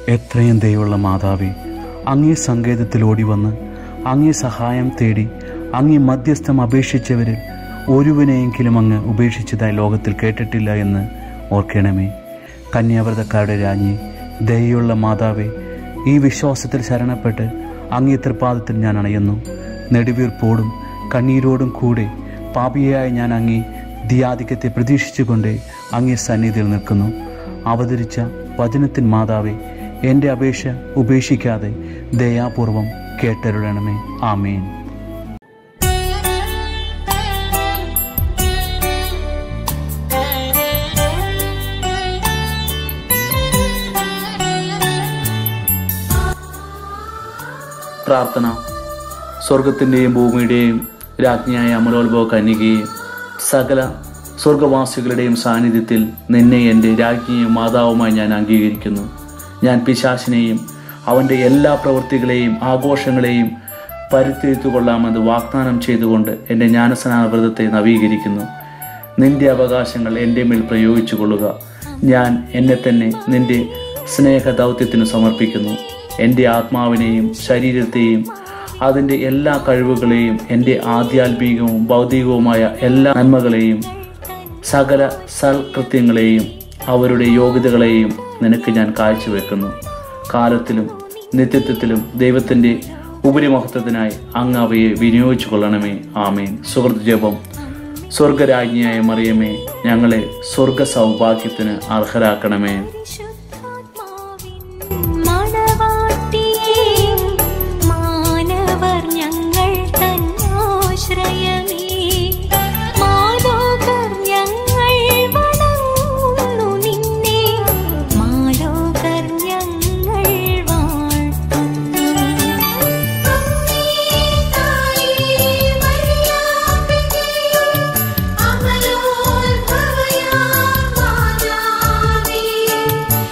എത്രയും ദയുള്ള മാതാവേ അങ്ങേ സങ്കേതത്തിൽ ഓടി വന്ന് അങ്ങേ സഹായം തേടി അങ്ങേ മധ്യസ്ഥം അപേക്ഷിച്ചവരിൽ ഒരുവനെയെങ്കിലും അങ്ങ് ഉപേക്ഷിച്ചതായി ലോകത്തിൽ കേട്ടിട്ടില്ല എന്ന് ഓർക്കണമേ കന്യാവ്രതക്കാരുടെ രാജ്ഞി ദയുള്ള മാതാവേ ഈ വിശ്വാസത്തിൽ ശരണപ്പെട്ട് അങ്ങേ തൃപ്പാദത്തിൽ ഞാൻ അണയുന്നു നെടുവീർപ്പോടും കണ്ണീരോടും കൂടെ പാപിയായ ഞാൻ അങ്ങേ ധിയാധിക്യത്തെ പ്രതീക്ഷിച്ചുകൊണ്ട് അങ്ങേ സന്നിധിയിൽ നിൽക്കുന്നു അവതരിച്ച വചനത്തിൻ മാതാവേ എൻ്റെ അപേക്ഷ ഉപേക്ഷിക്കാതെ ദയാപൂർവം കേട്ടരുളണമേ ആമേൻ പ്രാർത്ഥന സ്വർഗത്തിൻ്റെയും ഭൂമിയുടെയും രാജ്ഞിയായ അമലോത്ഭവ കന്യകയും സകല സ്വർഗവാസികളുടെയും സാന്നിധ്യത്തിൽ നിന്നെ എൻ്റെ രാജ്ഞിയും മാതാവുമായി ഞാൻ അംഗീകരിക്കുന്നു ഞാൻ പിശാശിനെയും അവൻ്റെ എല്ലാ പ്രവൃത്തികളെയും ആഘോഷങ്ങളെയും പരിത്തിരുത്തു കൊള്ളാമെന്ന് വാഗ്ദാനം ചെയ്തുകൊണ്ട് എൻ്റെ ജ്ഞാനസ്നാന വ്രതത്തെ നവീകരിക്കുന്നു നിന്റെ അവകാശങ്ങൾ എൻ്റെ മേൽ പ്രയോഗിച്ചു കൊള്ളുക ഞാൻ എന്നെ തന്നെ നിന്റെ സ്നേഹ ദൗത്യത്തിന് സമർപ്പിക്കുന്നു എൻ്റെ ആത്മാവിനെയും ശരീരത്തെയും അതിൻ്റെ എല്ലാ കഴിവുകളെയും എൻ്റെ ആധ്യാത്മികവും ഭൗതികവുമായ എല്ലാ നന്മകളെയും സകല സൽകൃത്യങ്ങളെയും അവരുടെ യോഗ്യതകളെയും നിനക്ക് ഞാൻ കാഴ്ചവെക്കുന്നു കാലത്തിലും നിത്യത്വത്തിലും ദൈവത്തിൻ്റെ ഉപരിമഹത്വത്തിനായി അങ്ങ് അവയെ വിനിയോഗിച്ചു കൊള്ളണമേ ആമേൻ സുഹൃത്ത് ജപം സ്വർഗരാജ്ഞിയായ മറിയമേ ഞങ്ങളെ സ്വർഗ സൗഭാഗ്യത്തിന് അർഹരാക്കണമേ മണവാട്ടിയേ മാനവർ ഞങ്ങൾ തന്നാശ്രയമേ മാലോകർ ഞങ്ങൾ വണങ്ങുന്നു നിന്നെ മാലോകർ ഞങ്ങൾ വാഴ്ത്തുന്നു അമലോത്ഭവയാ മാതാവേ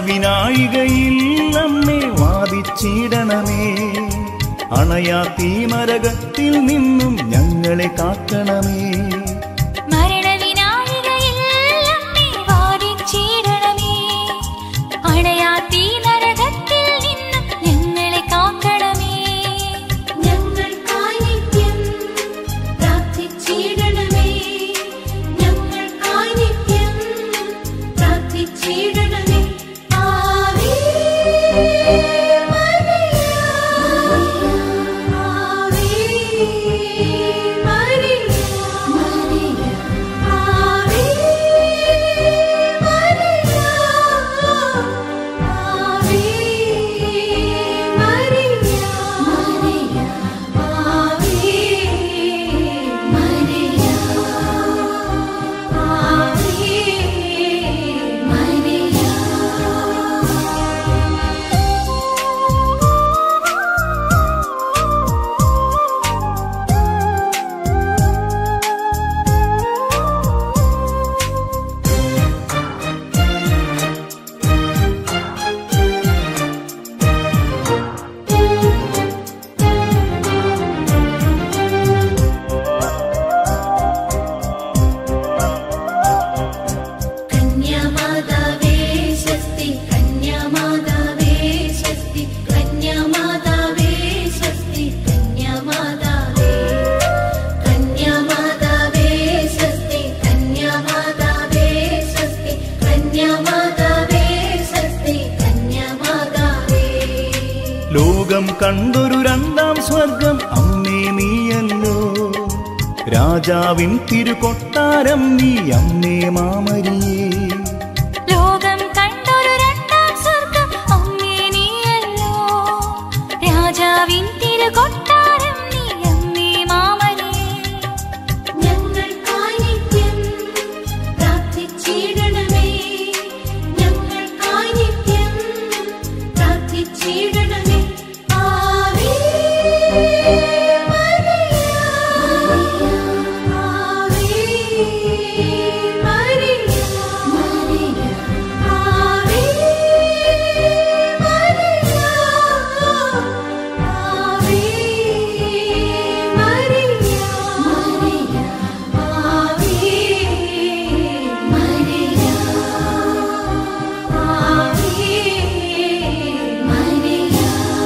മരണവിനായികയിൽ നമ്മെ വാദിച്ചിടണമേ അണയാ തീമരകത്തിൽ നിന്നും ഞങ്ങളെ കാക്കണമേ മരണവിനായികയിൽ നമ്മെ വാരിച്ചിടണമേ. അണയാത്തീ നരകത്തിൽ നിന്നും ഞങ്ങളെ കാക്കണമേ. ഞങ്ങൾക്കായി നിത്യം പ്രാർത്ഥിച്ചിടണമേ ഞങ്ങൾക്കായി നിത്യം പ്രാർത്ഥിച്ചിടണമേ ആവേ മരിയ ആവേ മരിയ മരിയ ആവേ മരിയ ആവേ മരിയ മരിയ ആവേ മരിയ ആവേ കന്യാമാതാവേ സ്വസ്തി കന്യാമാതാവേ സ്വസ്തി കന്യാമാതാവേ സ്വസ്തി കന്യാമാതാവേ കന്യാമാതാവേ സ്വസ്തി കന്യാമാതാവേ സ്വസ്തി കന്യാമാതാവേ സ്വസ്തി കന്യാമാതാവേ ലോകം കണ്ടൊരു രണ്ടാം സ്വർഗം അമ്മേ നീയല്ലോ രാജാവിൻ തിരുകൊട്ടാരം നീ അമ്മേ മാമരിയേ ലോകം കണ്ടൊരു രണ്ടാം സ്വർഗം അമ്മേ നീയല്ലോ. രാജാവിൻ തിരുകൊട്ടാരം നീ അമ്മേ മാമനേ ഞങ്ങൾക്കായി നിത്യം പ്രാർത്ഥിച്ചിടണമേ ഞങ്ങൾക്കായി നിത്യം പ്രാർത്ഥിച്ചിടണമേ ആവേ മരിയ ആവേ മരിയ മരിയ ആവേ മരിയ ആവേ മരിയ മരിയ ആവേ മരിയ ആവേ മരിയ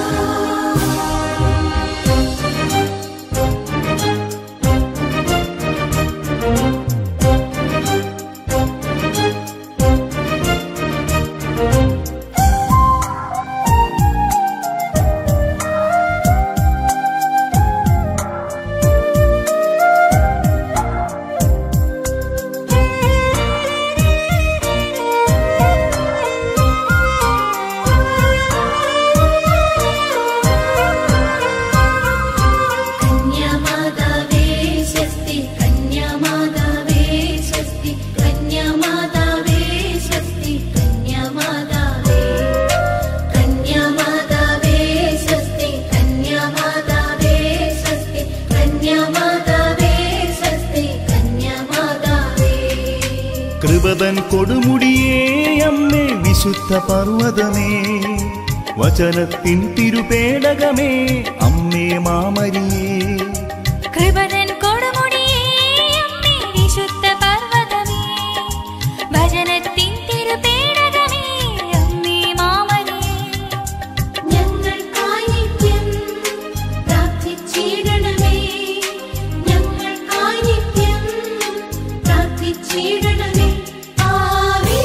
കന്യാമാതാവേ സ്വസ്തി കന്യാമാതാവേ സ്വസ്തി കന്യാമാതാവേ സ്വസ്തി കന്യാമാതാവേ കന്യാമാതാവേ സ്വസ്തി കന്യാമാതാവേ സ്വസ്തി കന്യാമാതാവേ സ്വസ്തി കന്യാമാതാവേ കൃപതൻ കൊടുമുടിയേ അമ്മേ വിശുദ്ധ പർവ്വതമേ വചനത്തിൻ തിരുപേടകമേ അമ്മേ മാമരിയേ കൃപതൻ കൊടുമുടിയേ അമ്മേ വിശുദ്ധ പർവ്വതമേ. ഭജനത്തിൻ തിരുപേടകമേ അമ്മേ മാമനേ ഞങ്ങൾക്കായി നിത്യം പ്രാർത്ഥിച്ചിടണമേ ഞങ്ങൾക്കായി നിത്യം പ്രാർത്ഥിച്ചിടണമേ ആവേ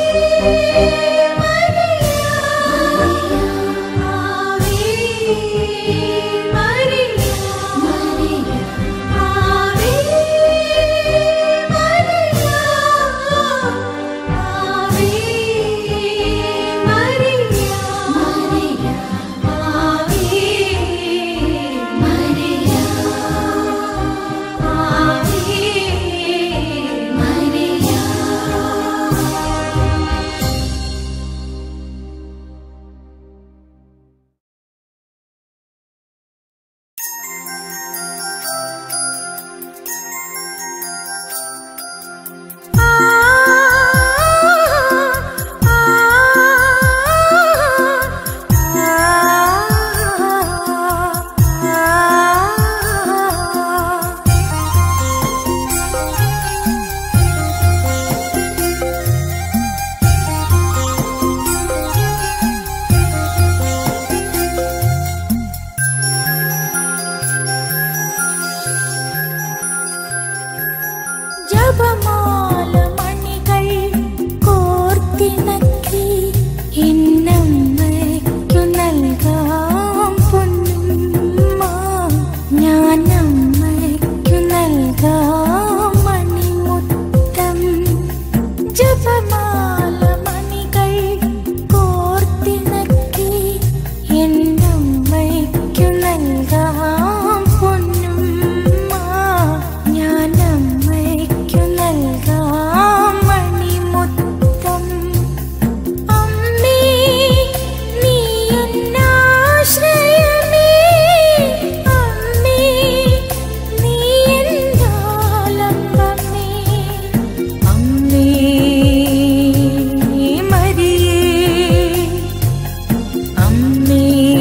മരിയ ആവേ മരിയ മരിയ ജപമാല മണികൾ കോർത്തിണക്കി എന്നമ്മയ്ക്കു നൽകാം പൊന്നുമ്മ ഞാൻ അമ്മയ്ക്കു നൽകാം മണിമുത്തം ജപമാല മണികൾ കോർത്തിണക്കി എന്നമ്മയ്ക്കു നൽകാം പൊന്നുമ്മ ഞാൻ അമ്മയ്ക്കു നൽകാം മണിമുത്തം അമ്മേ നീ എന്നാശ്രയമേ അമ്മേ നീ എന്താലംബമേ അമ്മേ മരിയേ അമ്മേ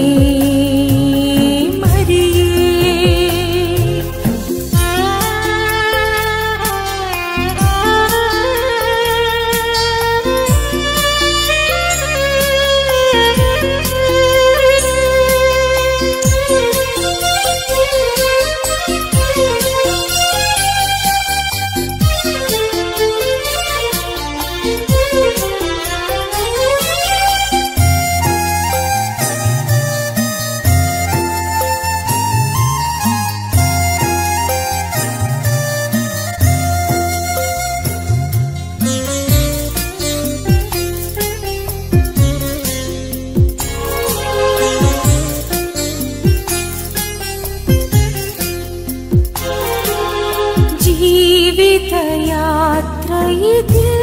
ജീവിതയാത്രയിൽ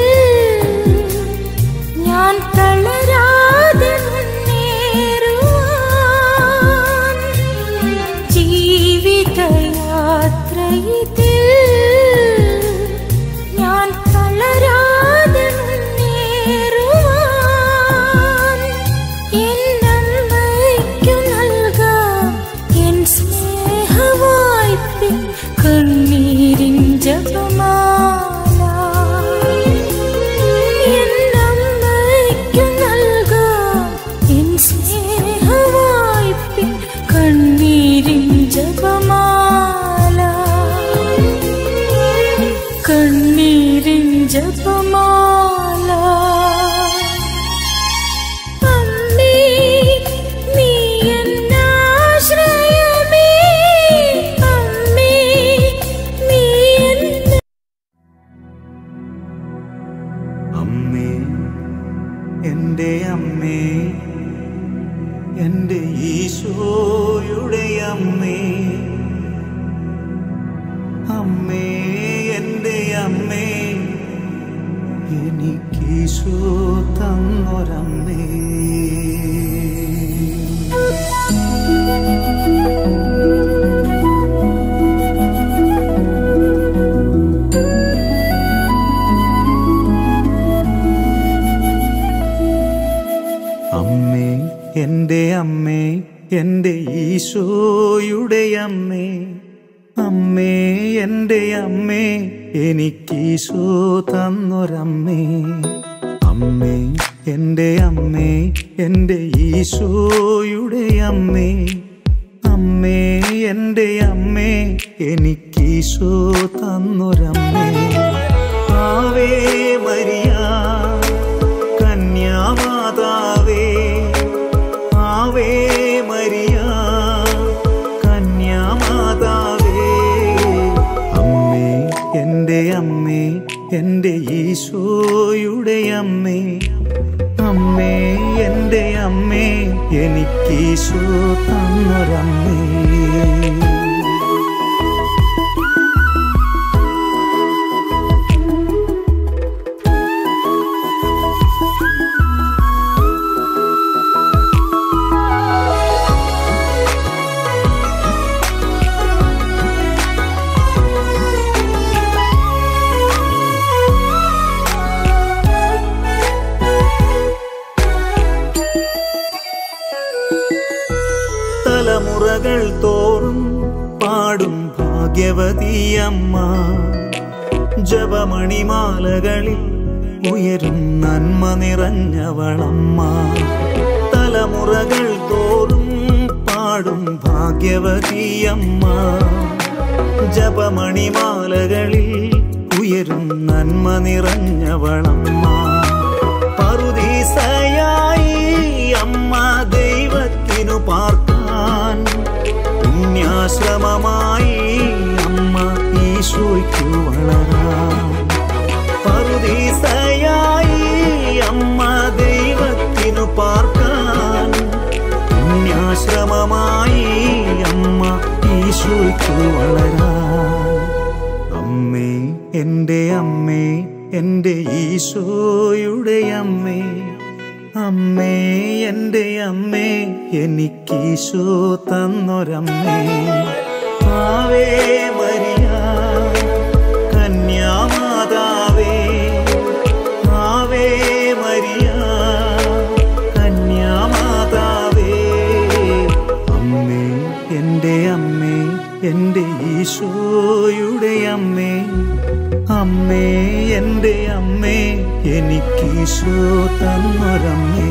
ഞാൻ തളരാതെ മുന്നേറുവാൻ ജീവിതയാത്രയിൽ ഞാൻ തളരാതെ മുന്നേറുവാൻ എന്നമ്മയ്ക്കു നൽകാം എൻ സ്നേഹവായ്പിൻ കണ്ണീരിൻ ജപമാല എന്നമ്മയ്ക്കു നൽകാം എൻ സ്നേഹവായ്പിൻ കണ്ണീരിൻ ജപമാല കണ്ണീരിൻ ജപമാല അമ്മേ നീ എന്നാശ്രയമേ അമ്മേ നീ എന്ന അമ്മേ എൻ്റെ അമ്മേ എൻ്റെ ഈശോയുടെ അമ്മേ അമ്മേ എൻ്റെ അമ്മേ എനിക്കീശോ തന്നൊരമ്മേ അമ്മേ എൻ്റെ അമ്മേ എൻ്റെ ഈശോയുടെ അമ്മേ അമ്മേ എൻ്റെ അമ്മേ എനിക്കീശോ തന്നൊരമ്മേ അമ്മേ എൻ്റെ അമ്മേ എൻ്റെ ഈശോയുടെ അമ്മേ അമ്മേ എൻ്റെ അമ്മേ എനിക്കീശോ തന്നൊരമ്മേ ആവേ മരിയ കന്യാമാതാവേ ആവേ മരിയ കന്യാമാതാവേ അമ്മേ എൻ്റെ അമ്മേ എൻ്റെ ഈശോയുടെ അമ്മേ അമ്മേ എൻ്റെ അമ്മേ എനിക്കീശോ തന്നൊരമ്മേ തലമുറകൾ തോറും പാടും ഭാഗ്യവതിയമ്മ ജപമണിമാലകളിൽ ഉയരും നന്മ നിറഞ്ഞവളമ്മ തലമുറകൾ തോറും പാടും ഭാഗ്യവതിയമ്മ ജപമണിമാലകളിൽ ഉയരും ഉയരും നന്മ നിറഞ്ഞവളമ്മ പറുദീസയായി അമ്മ ദൈവത്തിനു പാർക്കാൻ പുണ്യാശ്രമമായി അമ്മ ഈശോയ്ക്കു വളരാൻ പറുദീസയായി അമ്മ ദൈവത്തിനു പാർക്കാൻ പുണ്യാശ്രമമായി അമ്മ ഈശോയ്ക്കു വളരാൻ അമ്മേ എൻ്റെ അമ്മേ എൻ്റെ ഈശോയുടെ അമ്മേ അമ്മേ എൻ്റെ അമ്മേ എനിക്കീശോ തന്നൊരമ്മേ ആവേ മരിയ കന്യാമാതാവേ ആവേ മരിയ കന്യാമാതാവേ അമ്മേ എൻ്റെ അമ്മേ എൻ്റെ ഈശോയുടെ അമ്മേ അമ്മേ എൻ്റെ അമ്മേ എനിക്കീശോ തന്നൊരമ്മേ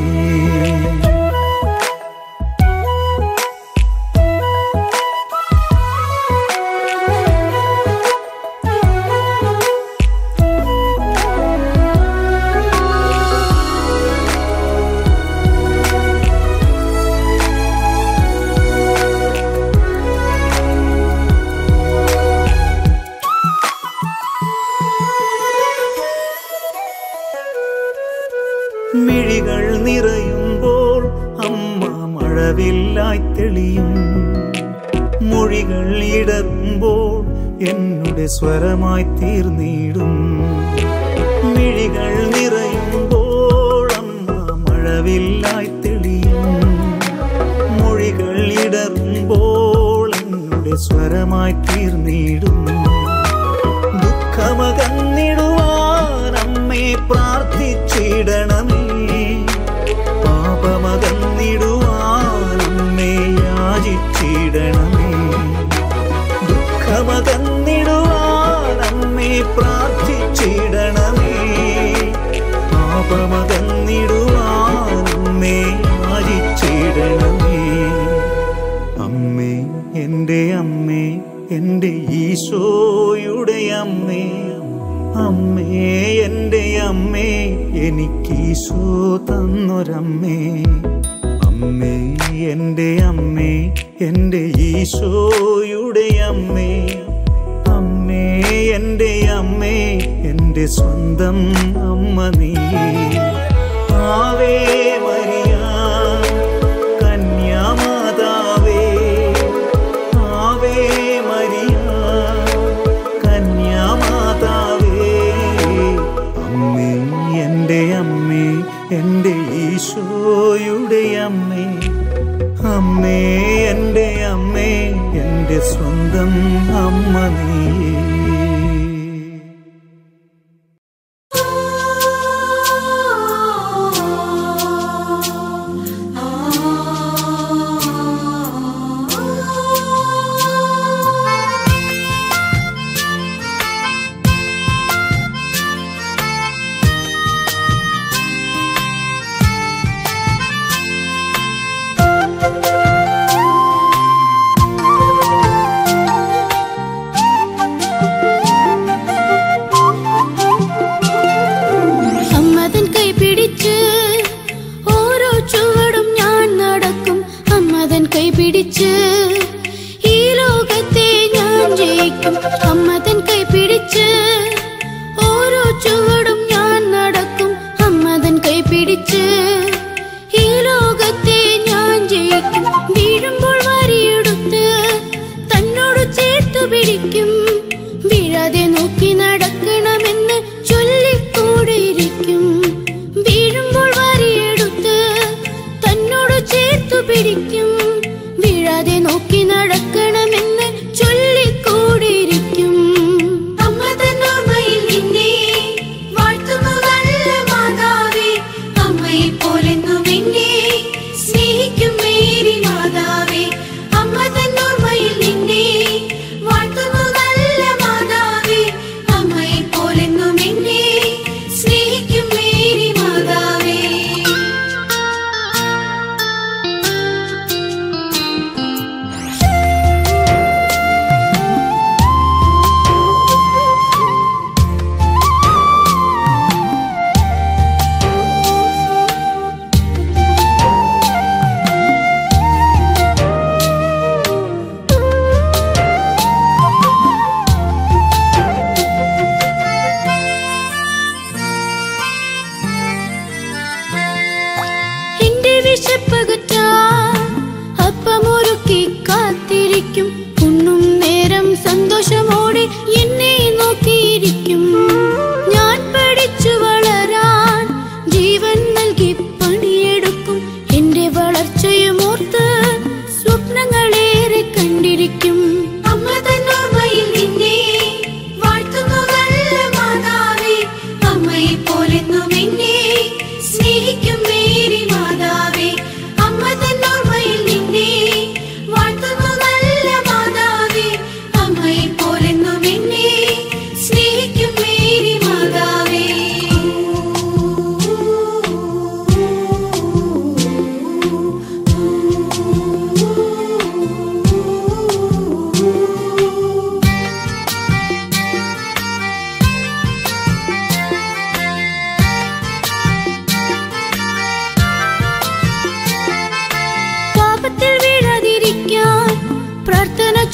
മിഴികൾ നിറയുമ്പോൾ അമ്മ മഴവില്ലായി തെളിയും മൊഴികൾ ഇടറുമ്പോൾ എന്നുടെ സ്വരമായി തീർന്നിടും മിഴികൾ നിറയുമ്പോൾ അമ്മ മഴവില്ലായി തെളിയും മൊഴികൾ ഇടറുമ്പോൾ എന്നുടെ സ്വരമായി തീർന്നിടും ദുഃഖമകന്നിടുവാൻ അമ്മേ പ്രാർത്ഥിച്ചിടണമേ പാപമകന്നിടുവാൻ അമ്മേ യാചിച്ചിടണമേ ദുഃഖമകന്നിടുവാൻ അമ്മേ പ്രാർത്ഥിച്ചിടണമേ പാപമകന്നിടുവാൻ അമ്മേ യാചിച്ചിടണമേ അമ്മേ എൻ്റെ അമ്മേ എൻ്റെ ഈശോയുടെ അമ്മേ അമ്മേ എൻ്റെ അമ്മേ എനിക്കീശോ തന്നൊരമ്മേ അമ്മേ എൻ്റെ അമ്മേ എൻ്റെ ഈശോയുടെ അമ്മേ അമ്മേ എൻ്റെ അമ്മേ എൻ്റെ സ്വന്തം അമ്മ നീ ആവേ മരിയ കന്യാമാതാവേ ആവേ മരിയ കന്യാമാതാവേ അമ്മേ എൻ്റെ അമ്മേ എൻ്റെ ഈശോയുടെ അമ്മേ അമ്മേ എൻ്റെ അമ്മേ എൻ്റെ സ്വന്തം അമ്മ നീ ആ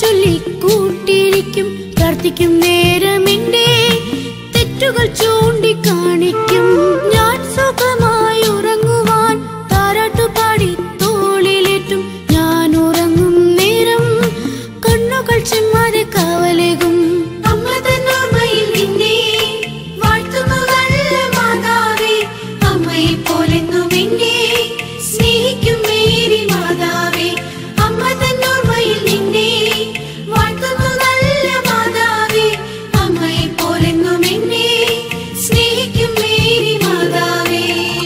ചൊല്ലിക്കൂട്ടിരിക്കും പ്രാർത്ഥിക്കും നേരമെന്റെ തെറ്റുകൾ ചൂണ്ടിക്കാണിക്കും ഞാൻ സുഖമായി ഉറങ്ങുവാൻ താരാട്ടുപാടി തോളിലേറ്റും ഞാൻ ഉറങ്ങും നേരം കണ്ണുകൾ ചെമ്മാതെ കാവലേകും അമ്മ തന്നോർമ്മയിൽ നിന്നെ വാഴ്ത്തുന്നു നല്ല മാതാവേ അമ്മയെ പോലെന്നും എന്നെ സ്നേഹിക്കും മേരി മാതാവേ അമ്മ തന്നോർമ്മയിൽ നിന്നെ വാഴ്ത്തുന്നു നല്ല മാതാവേ അമ്മയെ പോലെന്നും എന്നെ സ്നേഹിക്കും മേരി മാതാവേ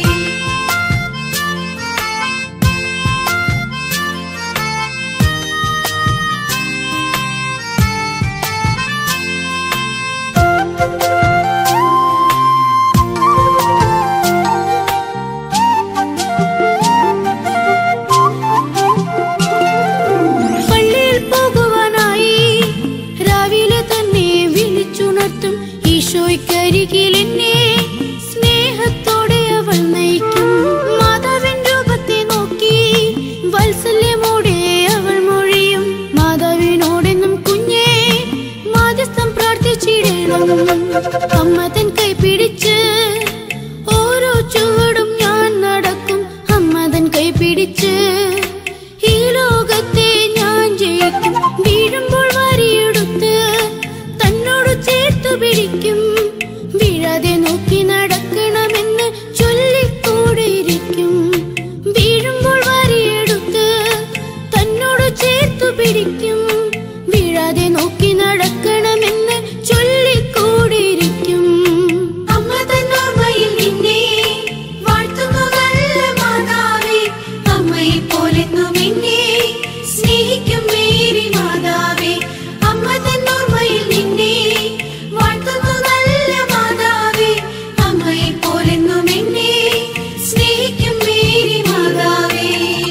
പള്ളിയിൽ പോകുവാനായി രാവിലെ തന്നെ വിളിച്ചുണർത്തും ഈശോയ്ക്കരികിൽ എന്നെ സ്നേഹത്തോടെ അവൾ നയിക്കും മാതാവിൻ രൂപത്തെ നോക്കി വാത്സല്യമോടെ അവൾ മൊഴിയും മാതാവിനോടെന്നും കുഞ്ഞേ മാധ്യസ്ഥം പ്രാർത്ഥിച്ചിടണം അമ്മ തൻ കൈ പിടിച്ച് ഓരോ ചുവടും ഞാൻ നടക്കും അമ്മ തൻ കൈ പിടിച്ച് ഈ ലോകത്തെ ഞാൻ ജയിക്കും വീഴുമ്പോൾ വാരിയെടുത്ത് തന്നോട് ചേർത്തു പിടിക്കും വീഴാതെ നോക്കി നടക്കണമെന്ന് ചൊല്ലിക്കൂടിയിരിക്കും വീഴുമ്പോൾ വാരിയെടുത്ത് തന്നോട് ചേർത്തു പിടിക്കും വീഴാതെ നോക്കി നടക്കണമെന്ന് ചൊല്ലിക്കൂടിയിരിക്കും അമ്മ തന്നോർമ്മയിൽ നിന്നെ വാഴ്ത്തുന്നു നല്ല മാതാവേ അമ്മയെ പോലെന്നും എന്നെ സ്നേഹിക്കും മേരി മാതാവേ അമ്മ തന്നോർമ്മയിൽ നിന്നെ വാഴ്ത്തുന്നു നല്ല മാതാവേ അമ്മയെ പോലെന്നും എന്നെ സ്നേഹിക്കും മേരി മാതാവേ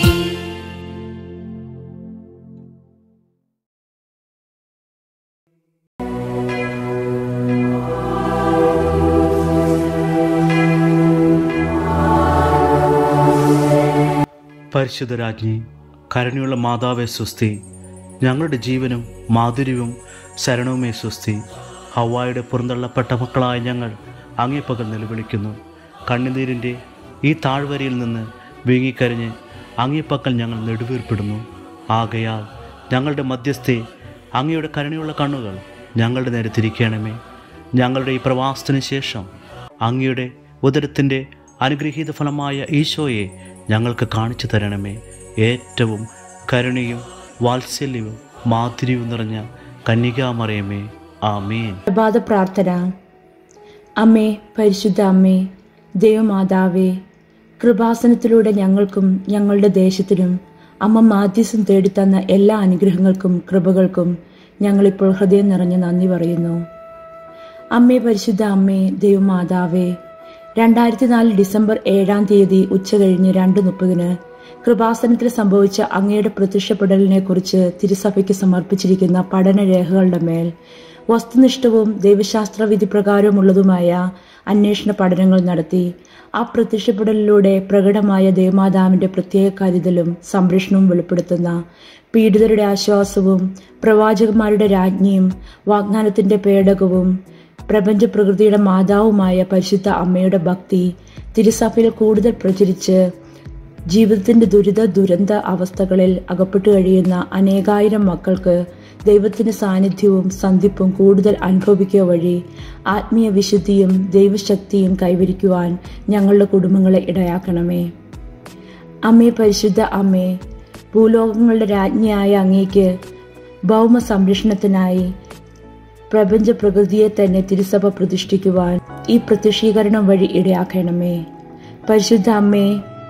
പരിശുദ്ധരാജ്ഞി കരുണയുള്ള മാതാവെ സ്വസ്തി ഞങ്ങളുടെ ജീവനും മാധുര്യവും ശരണവുമേ സ്വസ്തി ഹവായുടെ പുറന്തള്ളപ്പെട്ട മക്കളായ ഞങ്ങൾ അങ്ങേപ്പകൽ നിലവിളിക്കുന്നു കണ്ണുനീരിൻ്റെ ഈ താഴ്വരയിൽ നിന്ന് വീങ്ങിക്കരഞ്ഞ് അങ്ങേപ്പക്കൽ ഞങ്ങൾ നെടുവീർപ്പെടുന്നു ആകയാൽ ഞങ്ങളുടെ മധ്യസ്ഥെ അങ്ങയുടെ കരുണയുള്ള കണ്ണുകൾ ഞങ്ങളുടെ നേരെ തിരിക്കണമേ ഞങ്ങളുടെ ഈ പ്രവാസത്തിന് ശേഷം അങ്ങയുടെ ഉദരത്തിൻ്റെ അനുഗ്രഹീത ഫലമായ ഈശോയെ ഞങ്ങൾക്ക് കാണിച്ചു തരണമേ ഏറ്റവും കരുണയും വാത്സല്യവും മാധുര്യവും നിറഞ്ഞ കന്യകാമറിയമേ ആമേൻ പ്രഭാത പ്രാർത്ഥന അമ്മേ പരിശുദ്ധ അമ്മേ ദൈവമാതാവേ കൃപാസനത്തിലൂടെ ഞങ്ങൾക്കും ഞങ്ങളുടെ ദേശത്തിനും അമ്മ മാധ്യസം തേടിത്തന്ന എല്ലാ അനുഗ്രഹങ്ങൾക്കും കൃപകൾക്കും ഞങ്ങളിപ്പോൾ ഹൃദയം നിറഞ്ഞ് നന്ദി പറയുന്നു അമ്മേ പരിശുദ്ധ അമ്മേ ദൈവമാതാവേ രണ്ടായിരത്തി നാല് ഡിസംബർ ഏഴാം തീയതി ഉച്ച കഴിഞ്ഞ് രണ്ട് മുപ്പതിന് കൃപാസനത്തിൽ സംഭവിച്ച അങ്ങയുടെ പ്രത്യക്ഷപ്പെടലിനെ കുറിച്ച് തിരുസഭയ്ക്ക് സമർപ്പിച്ചിരിക്കുന്ന പഠനരേഖകളുടെ മേൽ വസ്തുനിഷ്ഠവും ദൈവശാസ്ത്ര വിധി പ്രകാരമുള്ളതുമായ അന്വേഷണ പഠനങ്ങൾ നടത്തി ആ പ്രത്യക്ഷപ്പെടലിലൂടെ പ്രകടമായ ദേവമാതാവിന്റെ പ്രത്യേക കരുതലും സംരക്ഷണവും വെളിപ്പെടുത്തുന്ന പീഡിതരുടെ ആശ്വാസവും പ്രവാചകന്മാരുടെ രാജ്ഞിയും വാഗ്ദാനത്തിന്റെ പേടകവും പ്രപഞ്ച പ്രകൃതിയുടെ മാതാവുമായ പരിശുദ്ധ അമ്മയുടെ ഭക്തി തിരുസഭയിൽ കൂടുതൽ പ്രചരിച്ച് ജീവിതത്തിന്റെ ദുരിത ദുരന്ത അവസ്ഥകളിൽ അകപ്പെട്ടു കഴിയുന്ന അനേകായിരം മക്കൾക്ക് ദൈവത്തിന്റെ സാന്നിധ്യവും സന്ധിപ്പും കൂടുതൽ അനുഭവിക്കുക വഴി ആത്മീയ വിശുദ്ധിയും ദൈവശക്തിയും കൈവരിക്കുവാൻ ഞങ്ങളുടെ കുടുംബങ്ങളെ ഇടയാക്കണമേ അമ്മേ പരിശുദ്ധ അമ്മേ ഭൂലോകങ്ങളുടെ രാജ്ഞിയായ അങ്ങേക്ക് ഭൗമ സംരക്ഷണത്തിനായി പ്രപഞ്ച പ്രകൃതിയെ തന്നെ തിരുസഭ പ്രതിഷ്ഠിക്കുവാൻ ഈ പ്രത്യക്ഷീകരണം വഴി ഇടയാക്കണമേ പരിശുദ്ധ അമ്മേ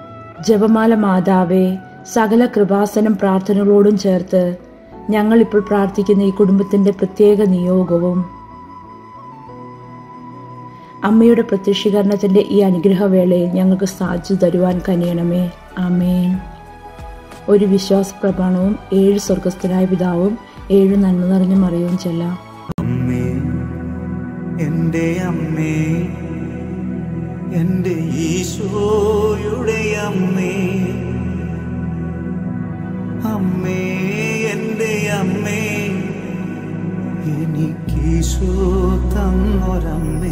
ജപമാല മാതാവേ സകല കൃപാസനം പ്രാർത്ഥനകളോടും ചേർത്ത് ഞങ്ങൾ ഇപ്പോൾ പ്രാർത്ഥിക്കുന്ന ഈ കുടുംബത്തിന്റെ പ്രത്യേക നിയോഗവും അമ്മയുടെ പ്രത്യക്ഷീകരണത്തിന്റെ ഈ അനുഗ്രഹവേളയിൽ ഞങ്ങൾക്ക് സാധിച്ചു തരുവാൻ കനിയണമേ ആമേൻ ഒരു വിശ്വാസ പ്രമാണവും ഏഴ് സ്വർഗസ്ഥനായ പിതാവും ഏഴ് നന്മ നിറഞ്ഞ മറിയവും ചെല്ലാം അമ്മേ എൻ്റെ അമ്മേ എൻ്റെ ഈശോയുടെ അമ്മേ അമ്മേ എൻ്റെ അമ്മേ എനിക്കീശോ തന്നൊരമ്മേ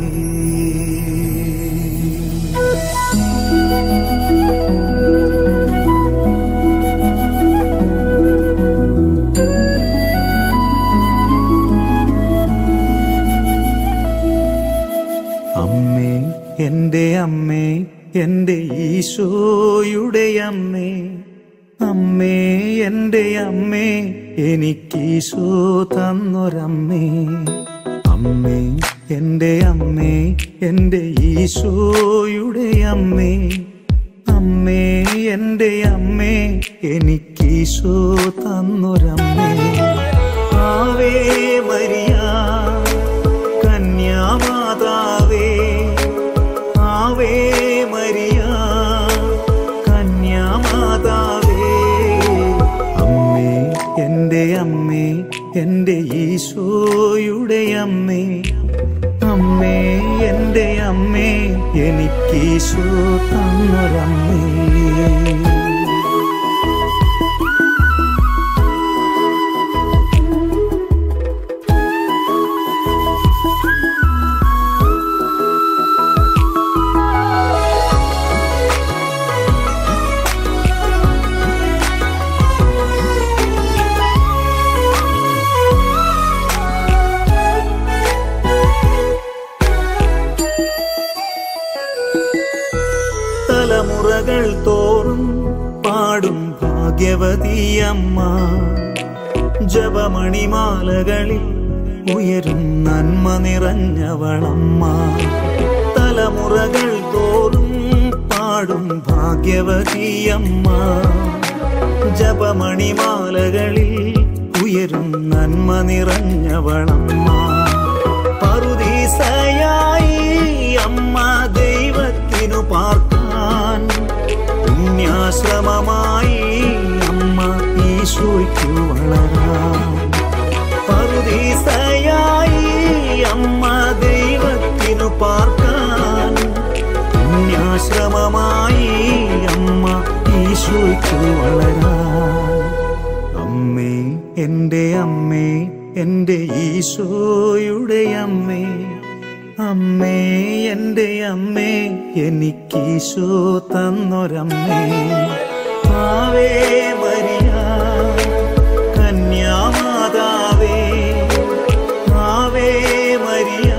അമ്മേ എൻ്റെ അമ്മേ എൻ്റെ ഈശോയുടെ അമ്മേ അമ്മേ എൻ്റെ അമ്മേ എനിക്കീശോ തന്നൊരമ്മേ അമ്മേ എൻ്റെ അമ്മേ എൻ്റെ ഈശോയുടെ അമ്മേ അമ്മേ എൻ്റെ അമ്മേ എനിക്കീശോ തന്നൊരമ്മേ ആവേ മരിയ കന്യാമാതാവേ ആവേ മരിയ കന്യാമാതാവേ അമ്മേ എൻ്റെ അമ്മേ എൻ്റെ ഈശോയുടെ അമ്മേ അമ്മേ എൻ്റെ അമ്മേ എനിക്കീശോ തന്നൊരമ്മേ തലമുറകൾ തോറും പാടും ഭാഗ്യവതിയമ്മ ജപമണിമാലകളിൽ ഉയരും നന്മ നിറഞ്ഞവളമ്മ തലമുറകൾ തോറും പാടും ഭാഗ്യവതിയമ്മ ജപമണിമാലകളിൽ ഉയരും നന്മ നിറഞ്ഞവളമ്മ പറുദീസയായി അമ്മ ദൈവത്തിനു പാർക്കാൻ പുണ്യാശ്രമമായി അമ്മ ഈശോയ്ക്കു വളരാൻ പറുദീസയായി അമ്മ ദൈവത്തിനു പാർക്കാൻ പുണ്യാശ്രമമായി അമ്മ ഈശോയ്ക്കു വളരാൻ അമ്മേ എൻ്റെ അമ്മേ എൻ്റെ ഈശോയുടെ അമ്മേ അമ്മേ എൻ്റെ അമ്മേ എനിക്കീശോ തന്നൊരമ്മേ ആവേ മരിയ കന്യാമാതാവേ ആവേ മരിയ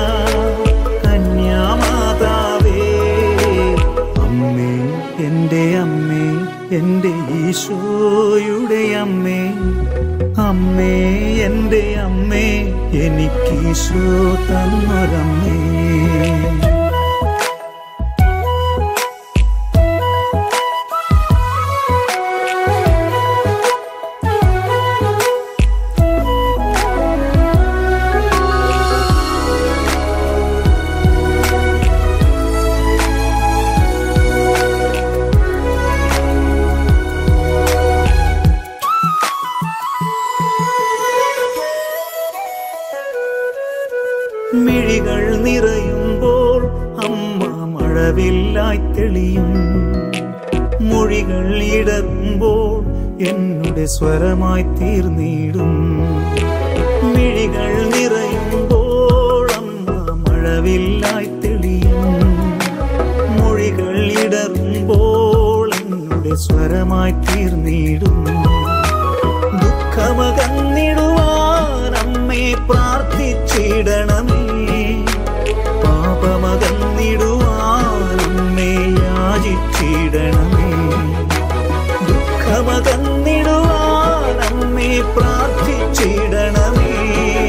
കന്യാമാതാവേ അമ്മേ എൻ്റെ അമ്മേ എൻ്റെ ഈശോയുടെ അമ്മേ അമ്മേ എൻ്റെ അമ്മേ എനിക്കീശോ തന്നൊരമ്മേ മിഴികൾ നിറയുമ്പോൾ അമ്മ മഴവില്ലായി തെളിയും മൊഴികൾ ഇടറുമ്പോൾ എന്നുടെ സ്വരമായി തീർന്നിടും മിഴികൾ നിറയുമ്പോൾ അമ്മ മഴവില്ലായി തെളിയും മൊഴികൾ ഇടറുമ്പോൾ എന്നുടെ സ്വരമായി തീർന്നിടും ദുഃഖമകന്നിടുവാൻ അമ്മേ പ്രാർത്ഥിച്ചിടണമേ പാപമകന്നിടുവാൻ അമ്മേ യാചിച്ചിടണമേ ദുഃഖമകന്നിടുവാൻ അമ്മേ പ്രാർത്ഥിച്ചിടണമേ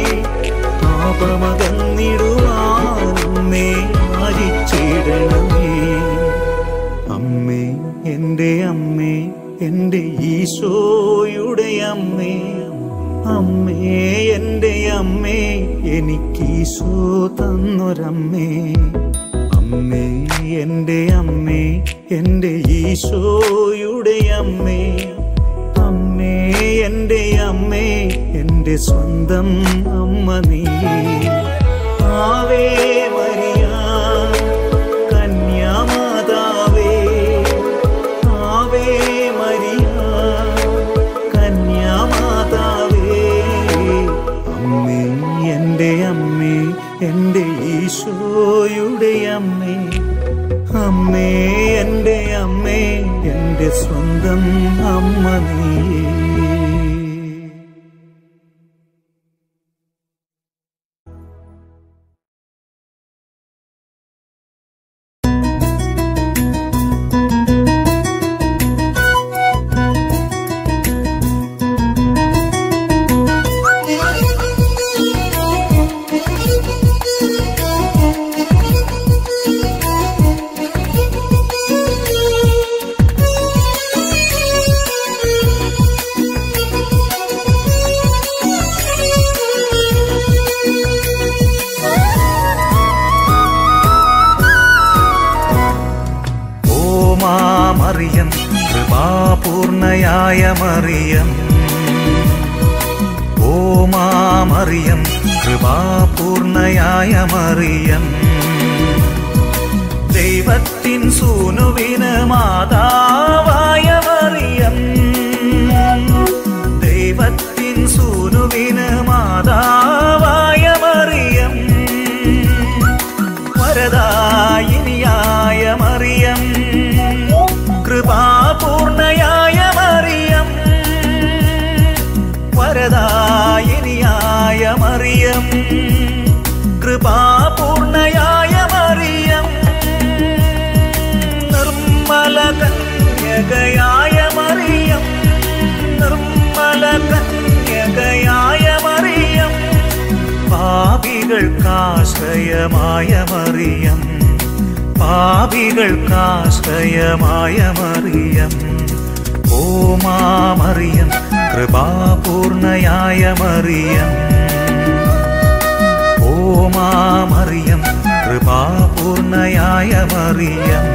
പാപമകന്നിടുവാൻ അമ്മേ യാചിച്ചിടണമേ അമ്മേ എൻ്റെ അമ്മേ എൻ്റെ ഈശോയുടെ അമ്മേ അമ്മേ എൻ്റെ അമ്മേ എനിക്കീശോ തന്നൊരമ്മേ അമ്മേ എൻ്റെ അമ്മേ എൻ്റെ ഈശോയുടെ അമ്മേ അമ്മേ എൻ്റെ അമ്മേ എൻ്റെ സ്വന്തം അമ്മ നീ ആവേ മരിയ കന്യാമാതാവേ ആവേ മരിയ കന്യാമാതാവേ അമ്മേ ഈശോയുടെ അമ്മേ അമ്മേ എൻ്റെ അമ്മേ എൻ്റെ സ്വന്തം അമ്മ നീയേ ഓ മാമറിയം കൃപാപൂർണയായ മറിയം ഓ മാമറിയം കൃപാപൂർണയായ മറിയം ദൈവത്തിൻ സൂനുവിന് മാതാവായ മറിയം ദൈവത്തിൻ സൂനുവിന് മാതാവായ മറിയം വരദായിനിയായ മറിയം കൃപാപൂർണയായ മറിയം വരദായിനിയായ മറിയം കൃപാപൂർണയായ മറിയം നിർമ്മല കന്യകയായ മറിയം നിർമ്മല കന്യകയായ മറിയം പാപികൾക്കാശ്രയമായ മറിയം പാപികൾക്കാശ്രയമായ മറിയം ഓ മാമറിയം കൃപാപൂർണയായ മറിയം ഓ മാമറിയം കൃപാപൂർണയായ മറിയം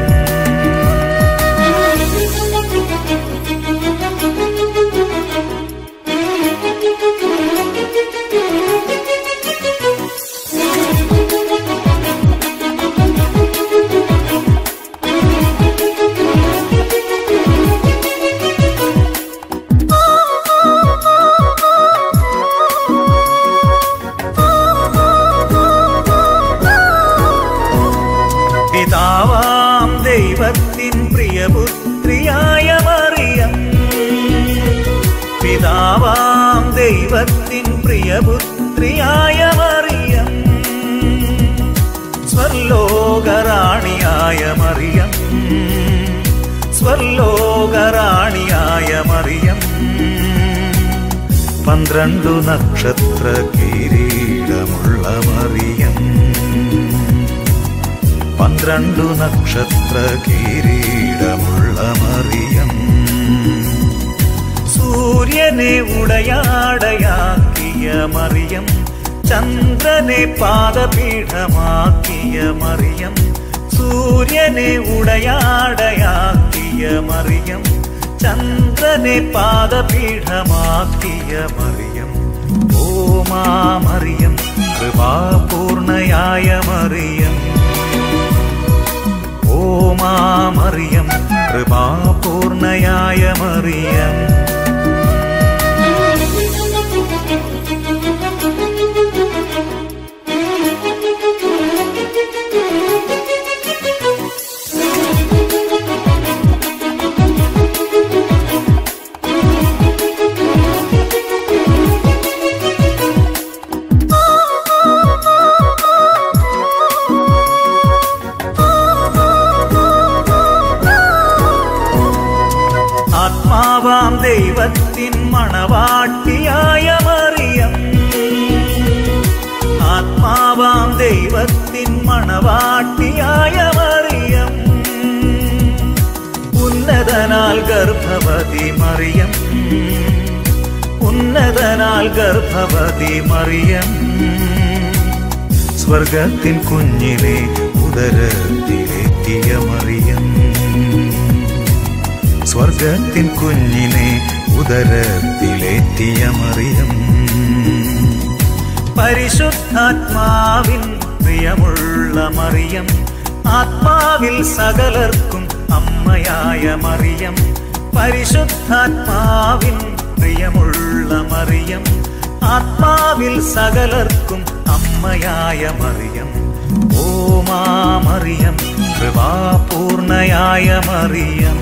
പിതാവാം ദൈവത്തിൻ പ്രിയപുത്രിയായ മറിയം പിതാവാം ദൈവത്തിൻ പ്രിയപുത്രിയായ മറിയം സ്വർലോകറാണിയായ മറിയം സ്വർലോകറാണിയായ മറിയം പന്ത്രണ്ടു നക്ഷത്ര കിരീടമുള്ള മറിയം പന്ത്രണ്ടു നക്ഷത്ര കിരീടമുള്ള മറിയം സൂര്യനെ ഉടയാടയാക്കിയ മറിയം ചന്ദ്രനെ പാദപീഠമാക്കിയ മറിയം സൂര്യനെ ഉടയാടയാക്കിയ മറിയം ചന്ദ്രനെ പാദപീഠമാക്കിയ മറിയം ഓ മാമറിയം കൃപാപൂർണയായ മറിയം ഓ മാമറിയം കൃപാപൂർണയായ മറിയം ആത്മാവാം ദൈവത്തിൻ മണവാട്ടിയായ മറിയം ആത്മാവാം ദൈവത്തിൻ മണവാട്ടിയായ മറിയം ഉന്നതനാൽ ഗർഭവതി മറിയം ഉന്നതനാൽ ഗർഭവതി മറിയം സ്വർഗത്തിൻ കുഞ്ഞിനെ ഉദരത്തിലെത്തിയ മറിയം സ്വർഗത്തിൻ കുഞ്ഞിനെ ഉദരത്തിലെത്തിയ മറിയം പരിശുദ്ധാത്മാവിൻ പ്രിയമുള്ള മറിയം ആത്മാവിൽ സകലർക്കും അമ്മയായ മറിയം പരിശുദ്ധാത്മാവിൻ പ്രിയമുള്ള മറിയം ആത്മാവിൽ സകലർക്കും അമ്മയായ മറിയം കൃപാപൂർണയായ മറിയം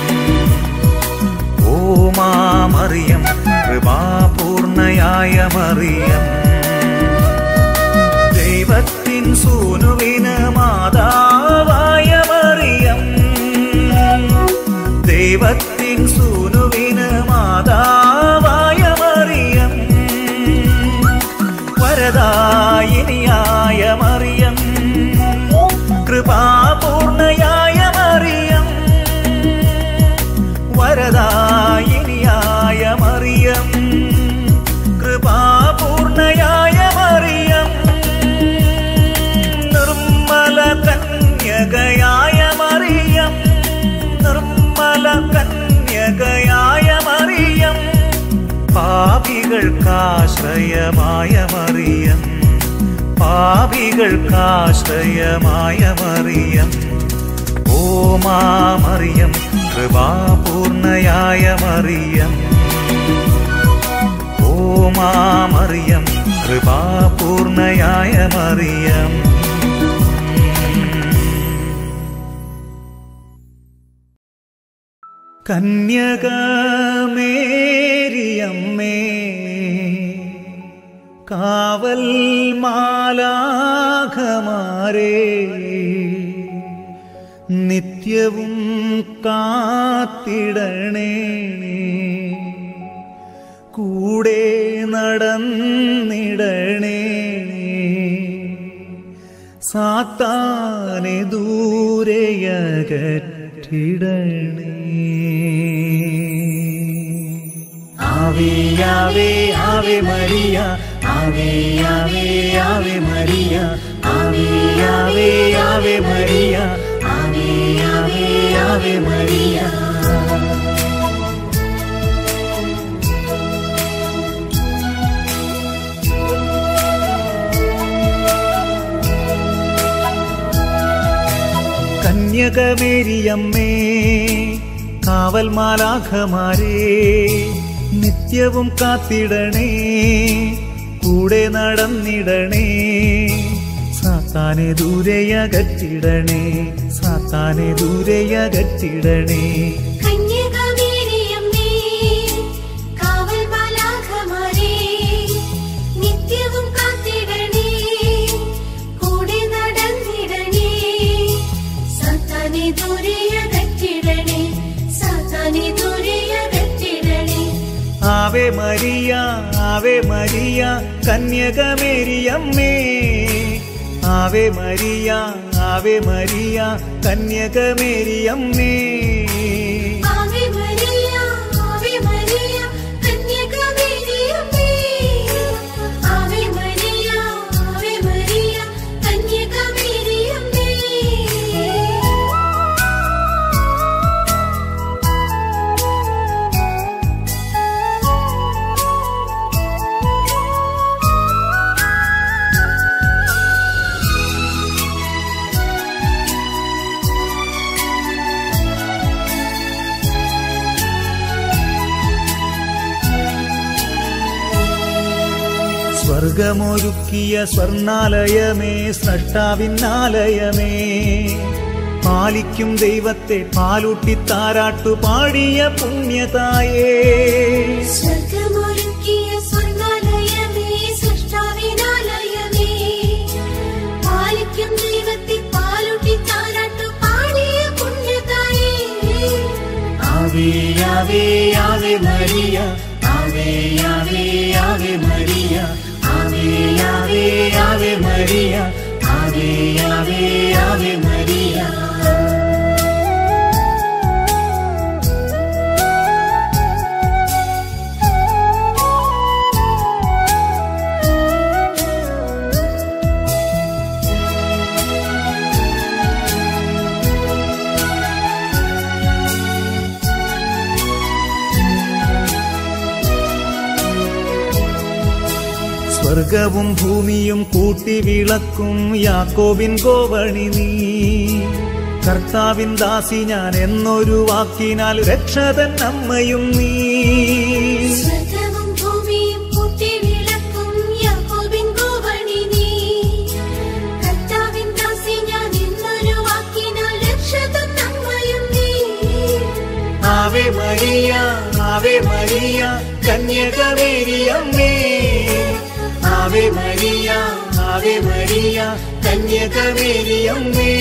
ഓ മാമറിയം കൃപാപൂർണയായ മറിയം ദൈവത്തിൻ സൂനുവിന് മാതാവായ മറിയം ദൈവത്തിൻ സൂനുവിന് മാതാവായ മറിയം വരദായിനിയായ മറിയം കൃപാപൂർണയായ മറിയം വരദായിനിയായ മറിയം കൃപാപൂർണയായ മറിയം നിർമ്മല കന്യകയായ മറിയം നിർമ്മല കന്യകയായ മറിയം പാപികൾക്കാശ്രയമായ മറിയം പാപികൾക്കാശ്രയമായ മറിയം ഓ മാമറിയം കൃപാപൂർണയായ മറിയം ഓ മാമറിയം കൃപാപൂർണയായ മറിയം കന്യകമേരിയമ്മേ കാവൽ മാലാഖമാരേ നിത്യവും കാത്തിടണേ കൂടെ നടന്നിടണേ സാത്താനെ ദൂരെയകറ്റിടണേ ആവേ ആവേ ആവേ മരിയ ആവേ ആവേ ആവേ മരിയ ആവേ ആവേ ആവേ മരിയ ആവേ ആവേ ആവേ മരിയ കന്യകമേരിയമ്മേ കാവൽ മാലാഖമാരേ നിത്യവും കാത്തിടണേ കൂടെ നടന്നിടണേ സാത്താനെ ദൂരെയകറ്റിടണേ സാത്താനെ ദൂരെയകറ്റിടണേ കന്യകമേരിയമ്മേ കാവൽ മാലാഖമാരേ നിത്യവും കാത്തിടണേ കൂടെ നടന്നിടണേ സാത്താനെ ദൂരെയകറ്റിടണേ സാത്താനെ ദൂരെയകറ്റിടണേ ആവേ മരിയ ആവേ മരിയ കന്യകമേരിയമ്മേ ആവേ മരിയ ആവേ മരിയ കന്യകമേരിയമ്മേ ആവേ മരിയ ആവേ മരിയ കന്യകമേരിയമ്മേ ആവേ മരിയ ആവേ മരിയ കന്യകമേരിയമ്മേ സ്വർഗമൊരുക്കിയ സ്വർണാലയമേ സ്രഷ്ടാവിന്നാലയമേ പാലിക്കും ദൈവത്തെ പാലൂട്ടി താരാട്ടു പാടിയ പുണ്യതായേ സ്വർഗമൊരുക്കിയ സ്വർഗാലയമേ സൃഷ്ടാവിനാലയമേ പാലിക്കും ദൈവത്തെ പാലൂട്ടി താരാട്ടു പാടിയ പുണ്യതായേ ആവേ ആവേ ആവേ മരിയ ആവേ ആവേ ആവേ മരിയ ആവേ ആവേ ആവേ മരിയ ആവേ ആവേ ആവേ മരിയ സ്വർഗവും ഭൂമിയും കൂട്ടി വിളക്കും യാക്കോബിൻ കോവണി നീ കർത്താവിൻ ദാസി ഞാൻ എന്നൊരു വാക്കിനാൽ രക്ഷതൻ അമ്മയും നീ സ്വർഗവും ഭൂമിയും കൂട്ടി വിളക്കും യാക്കോബിൻ കോവണി നീ കർത്താവിൻ ദാസി ഞാൻ എന്നൊരു വാക്കിനാൽ രക്ഷതൻ നമ്മയും ആവേ മരിയ ആവേ മരിയ കന്യകമേരിയമ്മേ ആവേ മരിയ ആവേ മരിയ കന്യകമേരിയമ്മേ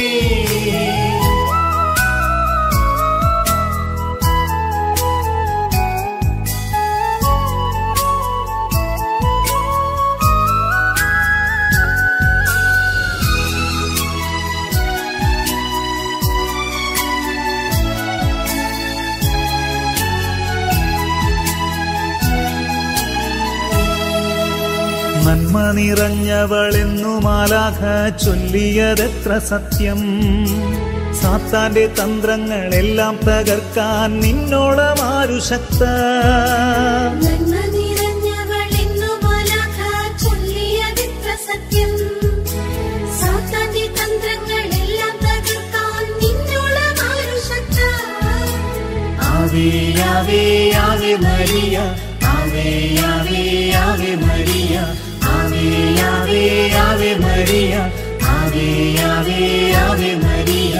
നന്മ നിറഞ്ഞവളെന്നു മാലാഖ ചൊല്ലിയതെത്ര സത്യം സാത്താന്റെ തന്ത്രങ്ങളെല്ലാം തകർക്കാൻ നിന്നോളമാരു ശക്ത നന്മ നിറഞ്ഞവളെന്നു മാലാഖ ചൊല്ലിയതെത്ര സത്യം. സാത്താന്റെ തന്ത്രങ്ങളെല്ലാം തകർക്കാൻ നിന്നോളമാരു ശക്ത. ആവേ ആവേ ആവേ മരിയ ആവേ ആവേ ആവേ മരിയ ആവേ ആവേ ആവേ മരിയ ആവേ ആവേ ആവേ മരിയ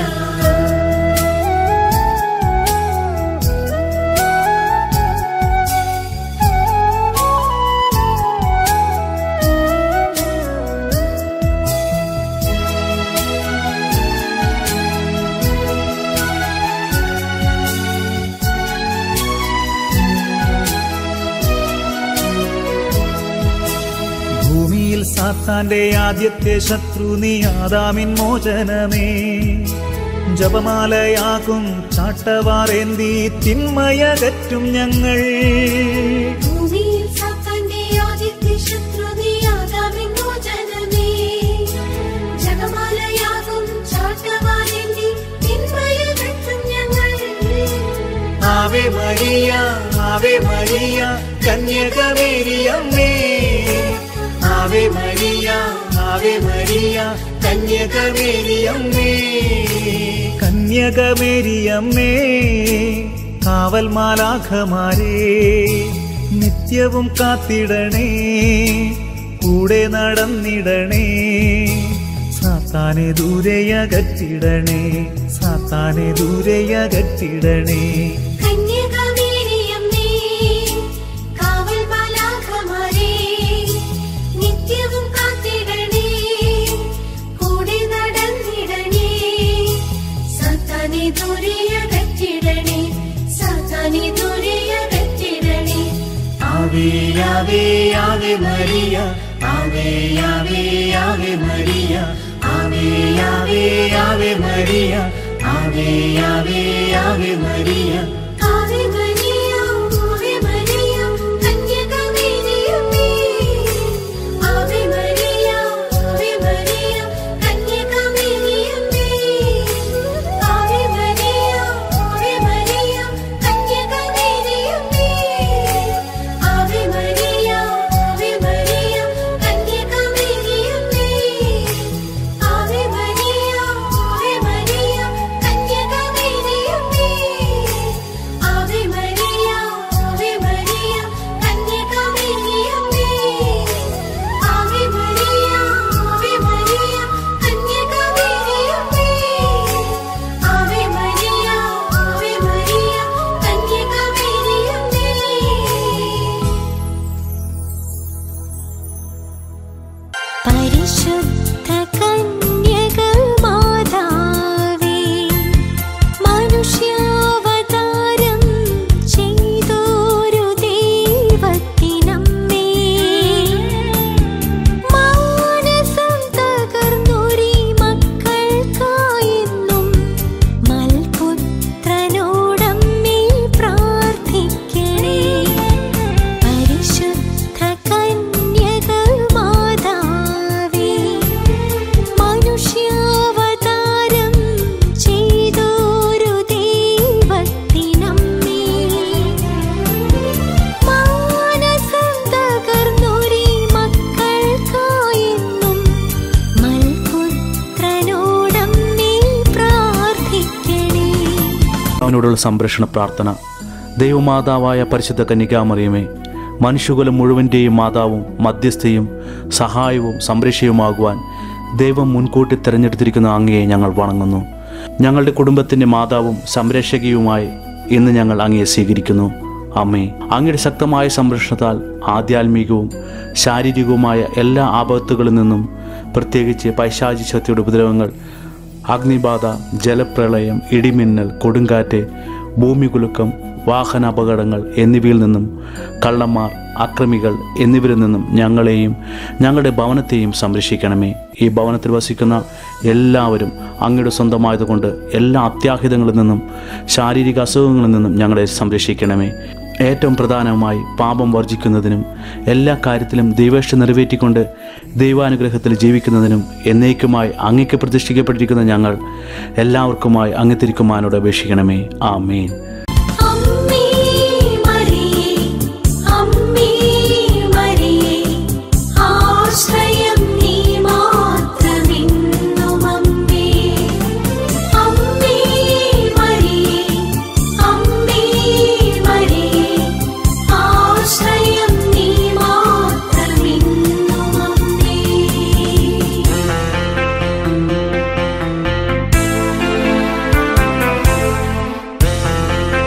ഭൂമിയിൽ സാത്താന്റെ ആദ്യത്തെ ശത്രു നീ ആദാമിൻ മോചനമേ ജപമാലയാകും ചാട്ടവാറേന്തി തിന്മയകറ്റും ഞങ്ങൾ ഭൂമിയിൽ സാത്താന്റെ ആദ്യത്തെ ശത്രു നീയാകാമെൻ മോചനമേ. ജപമാലയാകും ചാട്ടവാറേന്തി തിന്മയകറ്റും ഞങ്ങൾ. ആവേ മരിയ ആവേ മരിയ കന്യകമേരിയമ്മേ ആവേ മരിയ ആവേ മരിയ കന്യകമേരിയമ്മേ കന്യകമേരിയമ്മേ കാവൽ മാലാഖമാരേ നിത്യവും കാത്തിടണേ കൂടെ നടന്നിടണേ സാത്താനെ ദൂരെയകറ്റിടണേ സാത്താനെ ദൂരെയകറ്റിടണേ കന്യകമേരിയമ്മേ, കാവൽ മാലാഖമാരേ, നിത്യവും കാത്തിടണേ, കൂടെ നടന്നിടണേ. സാത്താനെ ദൂരെയകറ്റിടണേ, സാത്താനെ ദൂരെയകറ്റിടണേ. ആവേ ആവേ ആവേ മരിയ ആവേ ആവേ ആവേ മരിയ ആവേ ആവേ ആവേ മരിയ ആവേ ആവേ ആവേ മരിയ ആവേ മരിയ, ആവേ മരിയ, കന്യകമേരിയമ്മേ. ആവേ മരിയ, ആവേ മരിയ, കന്യകമേരിയമ്മേ. ആവേ മരിയ, ആവേ മരിയ, കന്യകമേരിയമ്മേ. ആവേ മരിയ, ആവേ മരിയ, കന്യകമേരിയമ്മേ. ആവേ മരിയ, ആവേ മരിയ, കന്യകമേരിയമ്മേ. ആവേ മരിയ, ആവേ മരിയ, കന്യകമേരിയമ്മേ. ആവേ മരിയ, ആവേ മരിയ, കന്യകമേരിയമ്മേ. ആവേ മരിയ, ആവേ മരിയ, കന്യകമേരിയമ്മേ. പരിശുദ്ധ കന്യകമാതാവേ മനുഷ്യാവതാരം ചെയ്തോരു ദൈവത്തിനമ്മേ മാനസം തകർന്നൊരീ മക്കൾക്കായെന്നും മൽപുത്രനോടമ്മേ പ്രാർത്ഥിക്കണേ പരിശുദ്ധ കന്യകമാതാവേ മനുഷ്യാവതാരം ചെയ്തോരു ദൈവത്തിനമ്മേ മാനസം തകർന്നൊരീ മക്കൾക്കായെന്നും മൽപുത്രനോടമ്മേ പ്രാർത്ഥിക്കണേ അവനോടുള്ള സംരക്ഷണ പ്രാർത്ഥന ദൈവമാതാവായ പരിശുദ്ധ കന്യകാമറിയമേ മനുഷ്യകുലം മുഴുവൻ്റെയും മാതാവും മധ്യസ്ഥയും സഹായവും സംരക്ഷയുമാകുവാൻ ദൈവം മുൻകൂട്ടി തിരഞ്ഞെടുത്തിരിക്കുന്ന അങ്ങയെ ഞങ്ങൾ വണങ്ങുന്നു ഞങ്ങളുടെ കുടുംബത്തിൻ്റെ മാതാവും സംരക്ഷകയുമായി ഇന്ന് ഞങ്ങൾ അങ്ങയെ സ്വീകരിക്കുന്നു അമ്മേ അങ്ങയുടെ ശക്തമായ സംരക്ഷണത്താൽ ആധ്യാത്മികവും ശാരീരികവുമായ എല്ലാ ആപത്തുകളിൽ നിന്നും പ്രത്യേകിച്ച് പൈശാചി ശക്തിയുടെ ഉപദ്രവങ്ങൾ അഗ്നിബാധ ജലപ്രളയം ഇടിമിന്നൽ കൊടുങ്കാറ്റ് ഭൂമികുലുക്കം വാഹന അപകടങ്ങൾ എന്നിവയിൽ നിന്നും കള്ളന്മാർ അക്രമികൾ എന്നിവരിൽ നിന്നും ഞങ്ങളെയും ഞങ്ങളുടെ ഭവനത്തെയും സംരക്ഷിക്കണമേ ഈ ഭവനത്തിൽ വസിക്കുന്ന എല്ലാവരും അങ്ങയുടെ സ്വന്തമായതുകൊണ്ട് എല്ലാ അത്യാഹിതങ്ങളിൽ നിന്നും ശാരീരിക അസുഖങ്ങളിൽ നിന്നും ഞങ്ങളെ സംരക്ഷിക്കണമേ ഏറ്റവും പ്രധാനമായി പാപം വർജിക്കുന്നതിനും എല്ലാ കാര്യത്തിലും ദൈവേഷ്ട നിറവേറ്റിക്കൊണ്ട് ദൈവാനുഗ്രഹത്തിൽ ജീവിക്കുന്നതിനും എന്നേക്കുമായി അങ്ങയ്ക്ക് പ്രതിഷ്ഠിക്കപ്പെട്ടിരിക്കുന്ന ഞങ്ങൾ എല്ലാവർക്കുമായി അങ്ങ് തിരുക്കുമാനോട് അപേക്ഷിക്കണമേ ആമേൻ അമ്മേ മരിയേ അമ്മേ മരിയേ ആശ്രയം നീ മാത്രമെന്നും അമ്മേ അമ്മേ മരിയേ അമ്മേ മരിയേ ആശ്രയം നീ മാത്രമെന്നും അമ്മേ യേശുവേ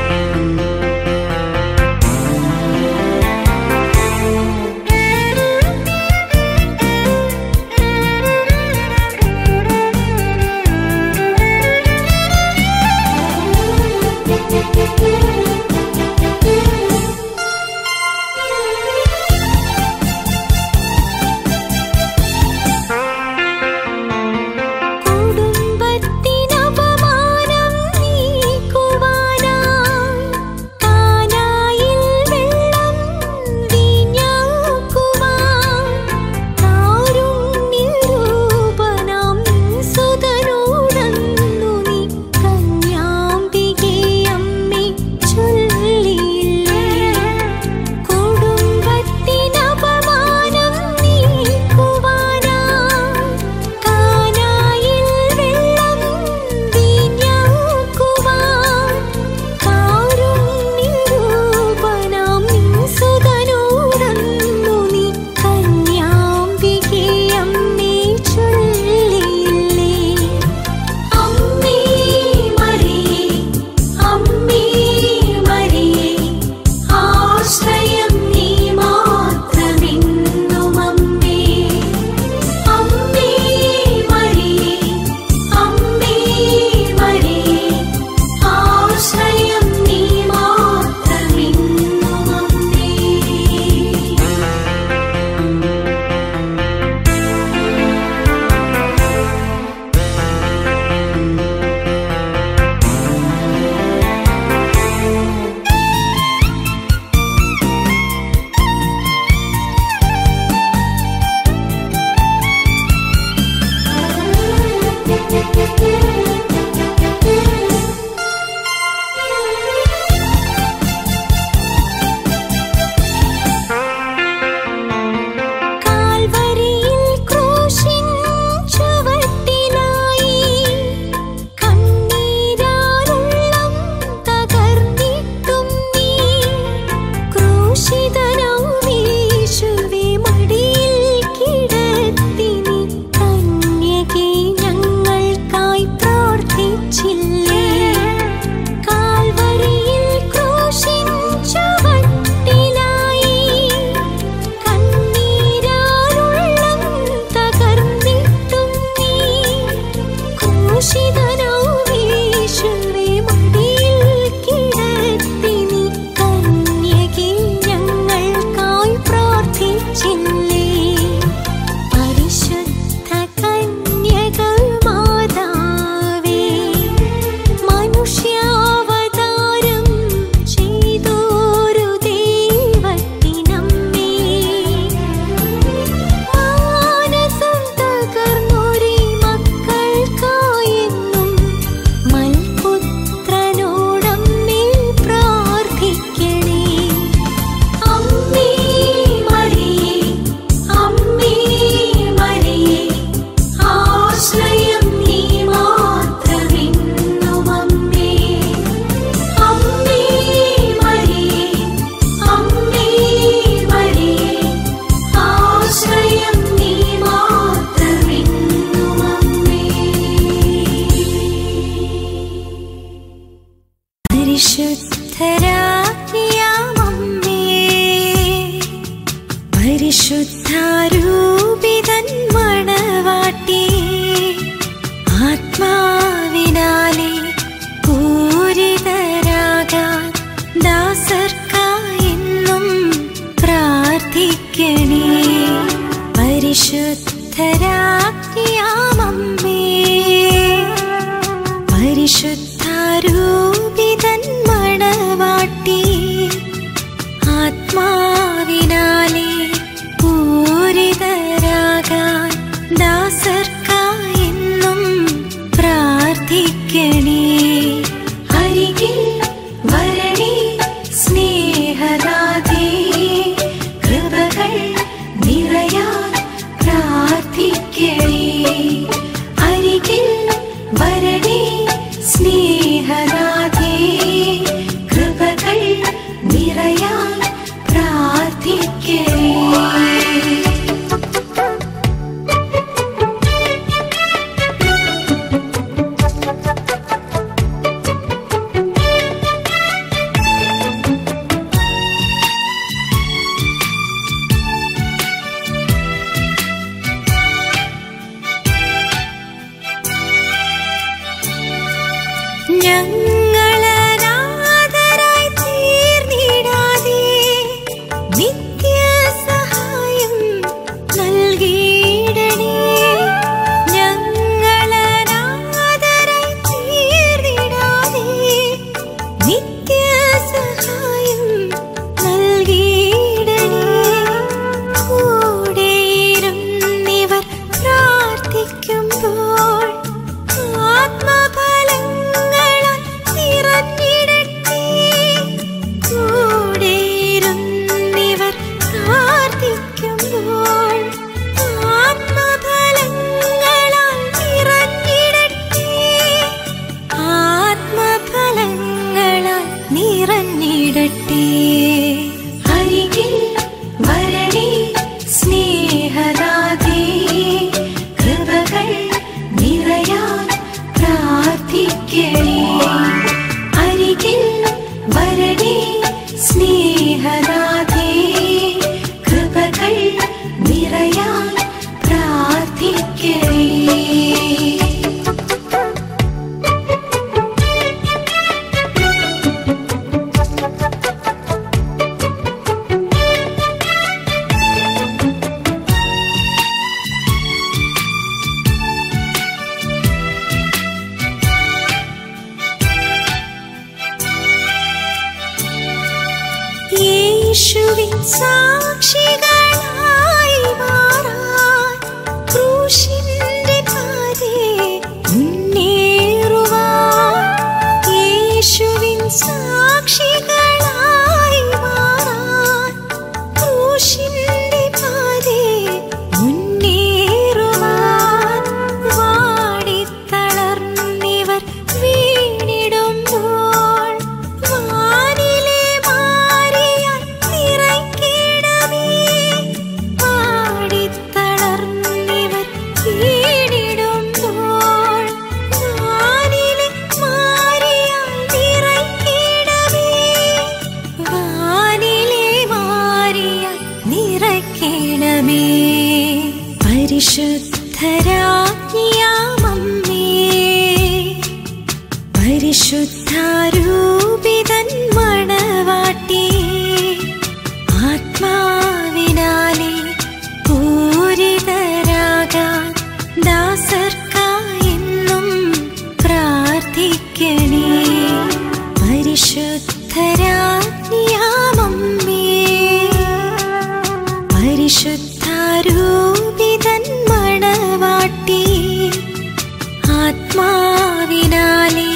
ഞങ്ങളനാഥരായി തീർന്നിടാതെ നിത്യസഹായം നൽകിയിടണേ ഞങ്ങളനാഥരായി തീർന്നിടാതെ നിത്യസഹായം നൽകിയിടണേ കൂടെയിരുന്നിവർ പ്രാർത്ഥിക്കുമ്പോൾ ആത്മഫലങ്ങളാൽ നിറഞ്ഞിടട്ടെ കൂടെയിരുന്നിവർ പ്രാർത്ഥിക്കുമ്പോൾ ആത്മഫലങ്ങളാൽ നിറഞ്ഞിടട്ടെ ആത്മഫലങ്ങളാൽ നിറഞ്ഞിടട്ടെ അരികിൽ വരണേ സ്നേഹദാതേ കൃപകൾ നിറയാൻ പ്രാർത്ഥിക്കണേ അരികിൽ വരണേ സ്നേഹദാതേ കൃപകൾ നിറയാൻ പ്രാർത്ഥിക്കണേ യേശുവിൻ സാക്ഷികളായി മാറാൻ ക്രൂശിന്റെ പാതേ മുന്നേറുവാൻ യേശുവിൻ സാക്ഷികളായി മാറാൻ ക്രൂശിന്റെ പാതേ മുന്നേറുവാൻ വാടിത്തളർന്നിവർ വീണിടുമ്പോൾ വാനിലെ മാറിയാൽ നിറയ്ക്കിടമേ വാടിത്തളർന്നിവർ വീണിടുമ്പോൾ വാനിലെ മാറിയാൽ നിറയ്ക്കിടമേ വാനിലെ മാറിയാൽ നിറയ്ക്കിടമേ പരിശുദ്ധരാജ്ഞിയാമമ്മേ പരിശുദ്ധാരൂപിതൻ മണവാട്ടി ആത്മാവിനാലെ പൂരിതരാകാൻ ദാസർക്കായെന്നും പ്രാർത്ഥിക്കണേ പരിശുദ്ധരാജ്ഞിയാമമ്മേ പരിശുദ്ധാരൂപിതൻ മണവാട്ടി ആത്മാവിനാലെ